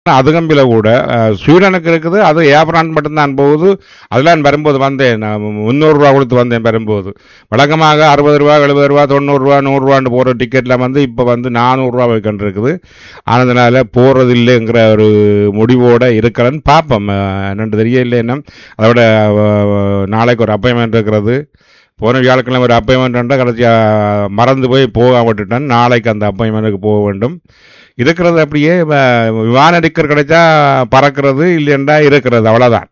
அதுகம்பில கூட அஹ், ஸ்வீடனுக்கு இருக்குது அது ஏப்ரான் மட்டும்தான் போகுது அதெல்லாம் வரும்போது வந்தேன் நான் முந்நூறு ரூபா கொடுத்து வந்தேன் வரும்போது வழக்கமாக அறுபது ரூபா எழுபது ரூபா தொண்ணூறு ரூபா நூறு ரூபான்னு போற டிக்கெட்ல வந்து இப்ப வந்து நானூறு ரூபா வைக்கிட்டு இருக்குது ஆனதுனால போறது இல்லைங்கிற ஒரு முடிவோட இருக்கிறேன்னு பார்ப்போம் அஹ், என்னன்னு தெரியல என்ன அதோட அஹ், நாளைக்கு ஒரு அப்பாயின்மெண்ட் இருக்கிறது போன வியாழக்கிழமை ஒரு அப்பாயின்மெண்ட் கடைசியா மறந்து போய் போக விட்டுட்டேன் நாளைக்கு அந்த அப்பாயின்மெண்ட்டுக்கு போக வேண்டும் இருக்கிறது அப்படியே வ- விமான டிக்கெட் கிடைச்சா பறக்கிறது இல்லைண்டா இருக்கிறது அவ்வளவுதான்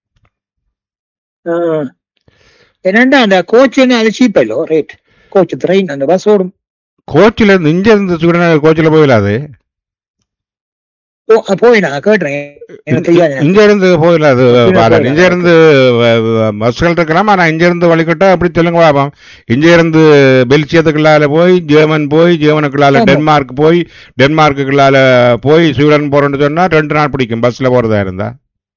என்னண்டா அந்த கோச் அது சீப் இல்லோ ரேட் கோச் ட்ரெயின் அந்த பஸ் ஓடும் கோச்சில இருந்து இங்க இருந்து ஸ்வீடன் கோச்சில போயிடாது ஓ, போய் நான் கேட்டுறேன் எனக்கு தெரியாது இங்க இருந்து போயிடாது கோச்சில பாரு போயிடாது. இங்க இருந்து வ- வ- பஸ்கள் இருக்கலாம் ஆனா இங்க இருந்து வழிகட்டா அப்படி சொல்லுங்க பாப்போம் இங்க இருந்து பெல்ஜியத்துக்குள்ளால போய் ஜெர்மன் போய் ஜெர்மனுக்குள்ளால ஆமா. டென்மார்க் போய் டென்மார்க்குள்ளால போய் ஸ்வீடன் போறேன்னு சொன்னா ரெண்டு நாள் பிடிக்கும் பஸ்ல போறதா இருந்தா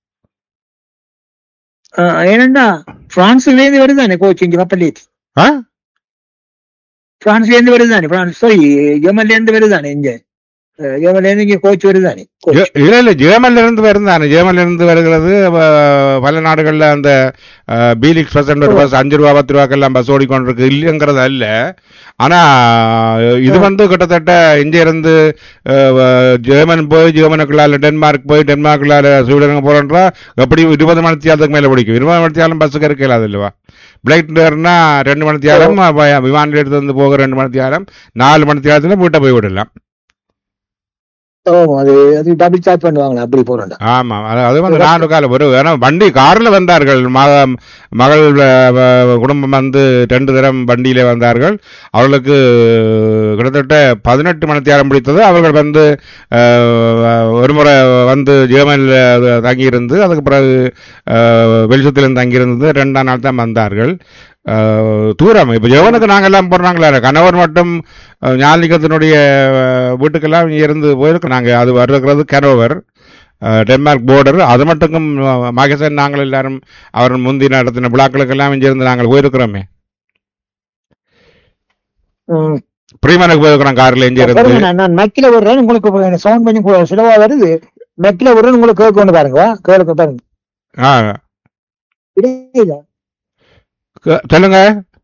ஆ, ஏனண்டா பிரான்ஸ்ல இருந்து வருதானே கோச் இங்க கப்பல் ஏத்தி ஆ? பிரான்ஸ்ல இருந்து வருதானே பிரான்ஸ் சாரி ஜெர்மன்ல இருந்து வருதானே இங்க அஹ், ஜெர்மன்ல இருந்து இங்க கோச் வருதானே coach. இ- இல்ல இல்ல ஜெர்மன்ல இருந்து வருந்தானே ஜெர்மன்ல இருந்து வருகிறது வ- பல நாடுகள்ல அந்த பீலிக்ஸ் பஸ் ஒரு பஸ் அஞ்சு ரூபா பத்து ரூபாக்கெல்லாம் பஸ் ஓடிக்கொண்டிருக்கு இல்லைங்கிறது அல்ல ஆனா இது வந்து கிட்டத்தட்ட இங்க இருந்து அஹ், வ- ஜெர்மன் போய் ஜெர்மனுக்குள்ளால டென்மார்க் போய் டென்மார்க்குள்ளால ஸ்வீடனுக்கு போறோன்றா எப்படி இருபது மணி தியாலத்துக்கு மேல பிடிக்கும் இருபது மணி தியாலம் பஸ்ஸுக்கு இருக்கலாம் அது இல்லவா பிளைட்னா ரெண்டு மணி தியாலம் விமான நிலையத்துல இருந்து போக ரெண்டு மணி தியாலம் நாலு மணி தியாலத்துல வீட்டை போய் விடலாம் ஓ அது அது டபுள் சார்ஜ் பண்ணுவாங்களா அப்படி போறோம்டா ஆமா அது- அது வந்து நாலு காலம் வரும் ஏன்னா வண்டி கார்ல வந்தார்கள் மக மகள் வ- வ- குடும்பம் வந்து ரெண்டு தரம் வண்டியில வந்தார்கள் அவர்களுக்கு கிட்டத்தட்ட பதினெட்டு மணி நேரம் பிடித்தது அவர்கள் வந்து அஹ், ஒரு முறை வந்து ஜெர்மனில் தங்கியிருந்து அதுக்கு பிறகு அஹ், பெல்ஜியத்திலிருந்து தங்கியிருந்து ரெண்டாம் நாள் தான் வந்தார்கள் அஹ், தூரம் இப்போ ஜெவனுக்கு நாங்கள் எல்லாம் போடுறாங்களே கணவர் மட்டும் அஹ், ஞானிகத்தினுடைய அஹ், வீட்டுக்கெல்லாம் இங்க இருந்து போயிருக்கோம் நாங்கள் அது வருகிறது கனோவர் அஹ், டென்மார்க் போர்டர் அது மட்டுக்கும் மகசன் நாங்கள் எல்லாரும் அவர் முந்தி நடத்தின விழாக்களுக்கெல்லாம் இங்கிருந்து நாங்கள் போயிருக்கிறோமே ம். பிரீமனுக்கு போயிருக்கிறோம் கார்ல இங்க இருந்து பாருங்க, நான் நான் மெக்கில விடுறேன் உங்களுக்கு சவுண்ட் பண்ணி கு- சிலவா வருது மெக்கில விடுறேன் உங்களுக்கு கேட்க ஒன்று பாருங்க கேளுங்க பாருங்க ஆ இடையில க- சொல்லுங்க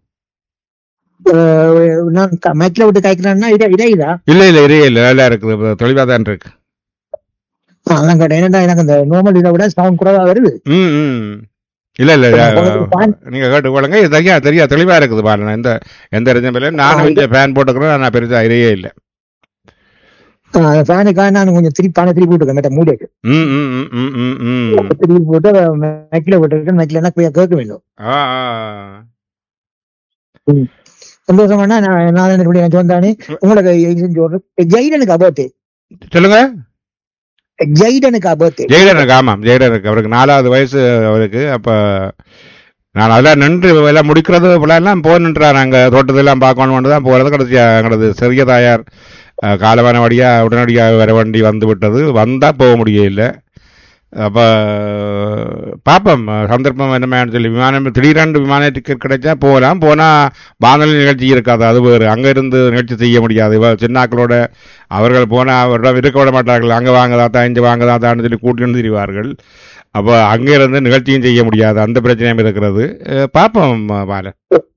அஹ், நான் க- மெக்கில விட்டு கைக்கிறேன்னா இடை இடையிலா இல்ல இல்ல இல்ல இல்ல நல்லா இருக்குது தெளிவா தான் இருக்கு அதான் கேட்டேன் என்னடா எனக்கு இந்த நார்மல் இதை விட சவுண்ட் குறைவா வருது ம் ம் இல்ல இல்ல உங்களுக்கு fan- நீங்க கேட்டு கொள்ளுங்க இது தெரியா தெரியா தெளிவா இருக்குது பாருங்க எந்த எந்த ரஜம் இல்லை நானும் இங்க ஃபேன் போட்டுக்கிறேன் நான் பெருசா இடையே இல்லை ஃபேனுக்காக நான் கொஞ்சம் திருப்பி பானை திருப்பி விட்டுருக்கேன் மேட்ட மூடிக்கு ம் ம் ம் ம் ம் ம் திருப்பி போட்டு மெக்கில விட்டுருக்கேன் மெக்கில என்ன கேட்க வேண்டும் ஆ ஆ சந்தோஷமானா நான் நான் என்னுடைய எனக்கு வந்தானே உங்களுக்கு செஞ்சு விடுறேன் ஜெய்டனுக்கு அபர்த்து சொல்லுங்க ஜெய்டனுக்கு அபர்த்து ஜெயலனுக்கு ஆமாம் ஜெயலனுக்கு அவருக்கு நாலாவது வயசு அவருக்கு அப்ப நான் அதெல்லாம் நின்று எல்லாம் முடிக்கிறது எல்லாம் போய் நின்றா நாங்க தோட்டத்தெல்லாம் பார்க்கணும்னு தான் போறது கடைசியா எங்களது சிறிய தாயார் அஹ், காலவான வழியா உடனடியாக வர வண்டி வந்து விட்டது வந்தா போக முடியல அப்ப பார்ப்போம் சந்தர்ப்பம் என்னமான்னு சொல்லி விமானம் திடீரென்று விமான டிக்கெட் கிடைச்சா போகலாம் போனா வானொலி நிகழ்ச்சி இருக்காது அது வேறு அங்க இருந்து நிகழ்ச்சி செய்ய முடியாது இவ சின்னாக்களோட அவர்கள் போனா அவரிடம் இருக்க விட மாட்டார்கள் அங்க வாங்கதாத்தா இங்க வாங்கதாத்தான்னு சொல்லி கூட்டிட்டு திரிவார்கள் அப்ப அங்க இருந்து நிகழ்ச்சியும் செய்ய முடியாது அந்த பிரச்சனையும் இருக்கிறது அஹ் பார்ப்போம் பால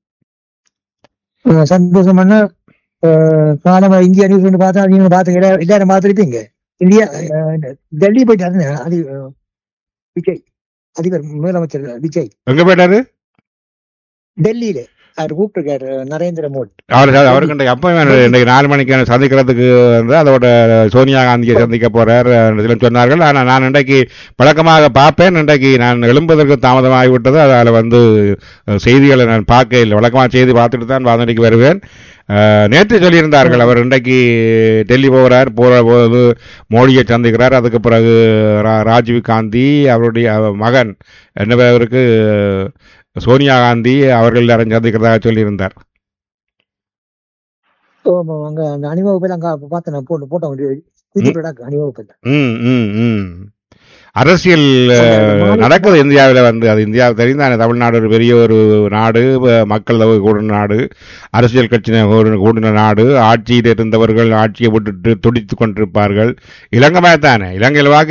அஹ் சந்தோஷமான அஹ் காலமா இந்தியா நியூஸ் பார்த்தா நீங்க பார்த்து எல்லாரும் பார்த்துருப்பீங்க இந்தியா அஹ் டெல்லி போயிட்டாரு அது அஹ், விஜய் அதிபர் முதலமைச்சர் விஜய் எங்க போயிட்டாரு டெல்லியில அவர் கூப்பிட்டுருக்காரு நரேந்திர மோடி அவர் அவருக்கு இன்றைக்கு அப்போ இன்றைக்கு நாலு மணிக்கு சந்திக்கிறதுக்கு வந்து அதோட சோனியா காந்தியை சந்திக்க போறார் இதுல சொன்னார்கள் ஆனால் நான் இன்றைக்கு பழக்கமாக பார்ப்பேன் இன்றைக்கு நான் எழும்பதற்கு தாமதமாகிவிட்டது அதில் வந்து அஹ், செய்திகளை நான் பார்க்க இல்லை வழக்கமாக செய்தி பார்த்துட்டு தான் வானொலிக்கு வருவேன் அஹ், நேற்று சொல்லியிருந்தார்கள் அவர் இன்றைக்கு டெல்லி போகிறார் போகிற போது மோடியை சந்திக்கிறார் அதுக்கு பிறகு ரா- ராஜீவ் காந்தி அவருடைய அவ- மகன் என்ன அவருக்கு சோனியா காந்தி அவர்கள் எல்லாரும் சந்திக்கிறதாக சொல்லியிருந்தார் ஆமா, அங்க அந்த அணிவகுப்பு அங்க பார்த்தேன் நான் போட்டு போட்டோம் விஜய் அணிவகுப்பு ம் ம் ம் அரசியல் அஹ், நடக்குது இந்தியாவில் வந்து அது இந்தியாவுக்கு தெரிந்தானே தமிழ்நாடு ஒரு பெரிய ஒரு நாடு அஹ், மக்கள் தொகை கூடின நாடு அரசியல் கட்சி கூடின நாடு ஆட்சியில் இருந்தவர்கள் ஆட்சியை விட்டுட்டு துடித்துக் கொண்டிருப்பார்கள் இலங்கை தானே இலங்கையில் வாக்கு